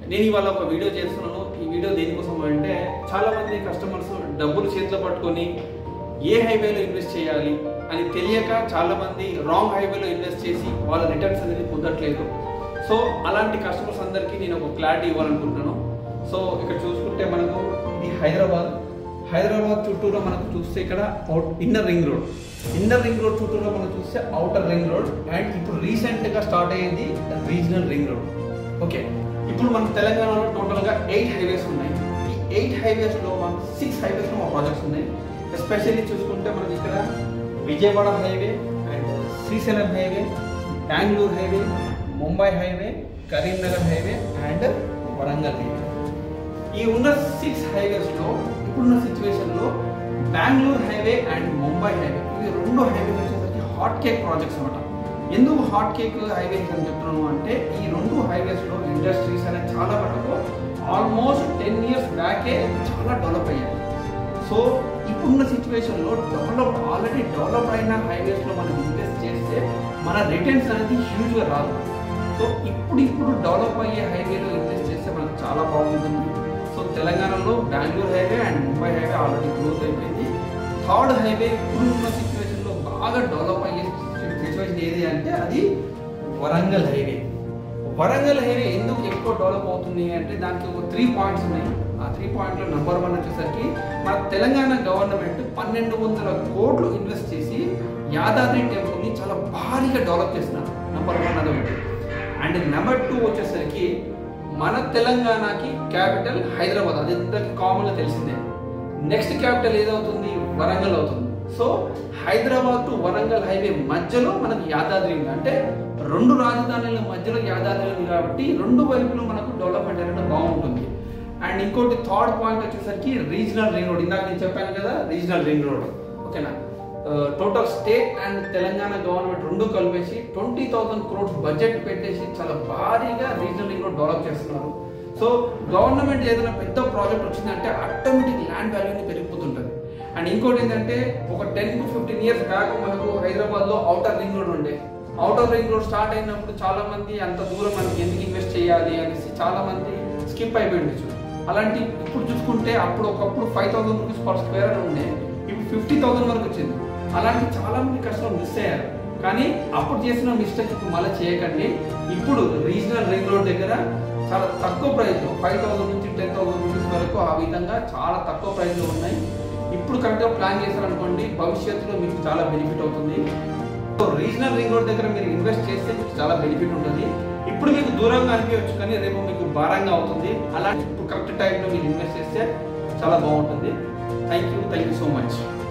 నేను ఇవాళ ఒక వీడియో చేస్తున్నాను ఈ వీడియో దేనికోసం అంటే చాలా మంది కస్టమర్స్ డబ్బులు చేతిలో పట్టుకొని ఏ హైవేలో ఇన్వెస్ట్ చేయాలి అని తెలియక చాలా మంది రాంగ్ హైవేలో ఇన్వెస్ట్ చేసి వాళ్ళ రిటర్న్స్ అనేది పొందట్లేదు సో అలాంటి కస్టమర్స్ అందరికీ నేను ఒక క్లారిటీ ఇవ్వాలనుకుంటున్నాను సో ఇక్కడ చూసుకుంటే మనకు ఇది హైదరాబాద్ హైదరాబాద్ చుట్టూలో మనకు చూస్తే ఇక్కడ inner ring road inner ring road చుట్టూలో మనం చూస్తే అవుటర్ రింగ్ రోడ్ అండ్ ఇప్పుడు రీసెంట్గా స్టార్ట్ అయ్యింది రీజనల్ రింగ్ రోడ్ ఓకే ఇప్పుడు మన తెలంగాణలో టోటల్గా ఎయిట్ హైవేస్ ఉన్నాయి ఈ ఎయిట్ హైవేస్లో మన సిక్స్ హైవేస్లో మా ప్రాజెక్ట్స్ ఉన్నాయి ఎస్పెషల్లీ చూసుకుంటే మనకి ఇక్కడ Vijayawada highway and Srisailam highway Bengaluru highway Mumbai highway Karimnagar highway and Warangal highway ఈ ఉన్న సిక్స్ హైవేస్లో ఇప్పుడున్న సిచ్యువేషన్లో Bengaluru highway and Mumbai highway ఇవి రెండు హైవేస్ వచ్చేసరికి హాట్ కేక్ ప్రాజెక్ట్స్ అనమాట ఎందుకు హాట్ కేక్ హైవేస్ అని చెప్తున్నాను అంటే ఈ రెండు హైవేస్లో ఇండస్ట్రీస్ అనేది చాలా మటుకు ఆల్మోస్ట్ టెన్ ఇయర్స్ బ్యాకే చాలా డెవలప్ అయ్యాయి సో ఇప్పుడున్న సిచ్యువేషన్లో డెవలప్ ఆల్రెడీ డెవలప్ అయిన హైవేస్లో మనం ఇన్వెస్ట్ చేస్తే మన రిటర్న్స్ అనేది హ్యూజ్గా రాదు సో ఇప్పుడు ఇప్పుడు డెవలప్ అయ్యే హైవేలో ఇన్వెస్ట్ చేస్తే మనకు చాలా బాగుంటుంది సో తెలంగాణలో Bengaluru highway and Mumbai highway already growth అయిపోయింది థర్డ్ హైవే ఇప్పుడు ఉన్న సిచ్యువేషన్లో బాగా డెవలప్ అయ్యే సిచ్యువేషన్ ఏది అంటే అది వరంగల్ హైవే వరంగల్ హైవే ఎందుకు ఎక్కువ డెవలప్ అవుతుంది అంటే దానికి ఒక త్రీ పాయింట్స్ ఉన్నాయి ఆ త్రీ పాయింట్లో నెంబర్ వన్ వచ్చేసరికి మన తెలంగాణ గవర్నమెంట్ పన్నెండు వందల కోట్లు ఇన్వెస్ట్ చేసి యాదాద్రి టెంపుల్ని చాలా భారీగా డెవలప్ చేస్తున్నారు నెంబర్ వన్ అదొకటి అండ్ నెంబర్ టూ వచ్చేసరికి మన తెలంగాణకి క్యాపిటల్ హైదరాబాద్ అది అందరికి కామన్గా తెలిసిందే నెక్స్ట్ క్యాపిటల్ ఏదవుతుంది వరంగల్ అవుతుంది so Hyderabad to Warangal highway మధ్యలో మనకు యాదాద్రి ఉంది అంటే రెండు రాజధానుల మధ్యలో యాదాద్రి ఉంది కాబట్టి రెండు వైపులు మనకు డెవలప్మెంట్ అనేది బాగుంటుంది అండ్ ఇంకోటి థర్డ్ పాయింట్ వచ్చేసరికి రీజనల్ రింగ్ రోడ్ ఇందాక నేను చెప్పాను కదా రీజనల్ రింగ్ రోడ్ ఓకేనా total state and Telangana government రెండు కలిపేసి ట్వంటీ థౌసండ్ క్రోడ్స్ బడ్జెట్ పెట్టేసి చాలా భారీగా రీజనల్ రింగ్ రోడ్ డెవలప్ చేస్తున్నారు సో గవర్నమెంట్ ఏదైనా పెద్ద ప్రాజెక్ట్ వచ్చిందంటే ఆటోమేటిక్ ల్యాండ్ వాల్యూని పెరిగిపోతుంటుంది అండ్ ఇంకోటి ఏంటంటే ఒక ten to fifteen years back మనకు హైదరాబాద్లో అవుటర్ రింగ్ రోడ్ ఉండే అవుటర్ రింగ్ రోడ్ స్టార్ట్ అయినప్పుడు చాలా మంది అంత దూరం మనకి ఎందుకు ఇన్వెస్ట్ చేయాలి అనేసి చాలా మంది స్కిప్ అయిపోయింది అలాంటి ఇప్పుడు చూసుకుంటే అప్పుడు ఒకప్పుడు five thousand rupees per square అని ఉండే ఇప్పుడు ఫిఫ్టీ థౌసండ్ వరకు వచ్చింది అలాంటి చాలా మంది కస్టమర్ మిస్ అయ్యారు కానీ అప్పుడు చేసిన మిస్టేక్ ఇప్పుడు మళ్ళీ చేయకండి ఇప్పుడు రీజనల్ రింగ్ రోడ్ దగ్గర చాలా తక్కువ ప్రైస్లో ఫైవ్ థౌసండ్ నుంచి టెన్ థౌసండ్ రూపీస్ వరకు ఆ విధంగా చాలా తక్కువ ప్రైస్లో ఉన్నాయి ఇప్పుడు కరెక్ట్గా ప్లాన్ చేశారనుకోండి భవిష్యత్తులో మీకు చాలా బెనిఫిట్ అవుతుంది సో రీజనల్ రింగ్ రోడ్ దగ్గర మీరు ఇన్వెస్ట్ చేస్తే మీకు చాలా బెనిఫిట్ ఉంటుంది ఇప్పుడు మీకు దూరంగా అనిపించవచ్చు కానీ రేపు మీకు భారంగా అవుతుంది అలా ఇప్పుడు కరెక్ట్ టైంలో మీరు ఇన్వెస్ట్ చేస్తే చాలా బాగుంటుంది thank you thank you so much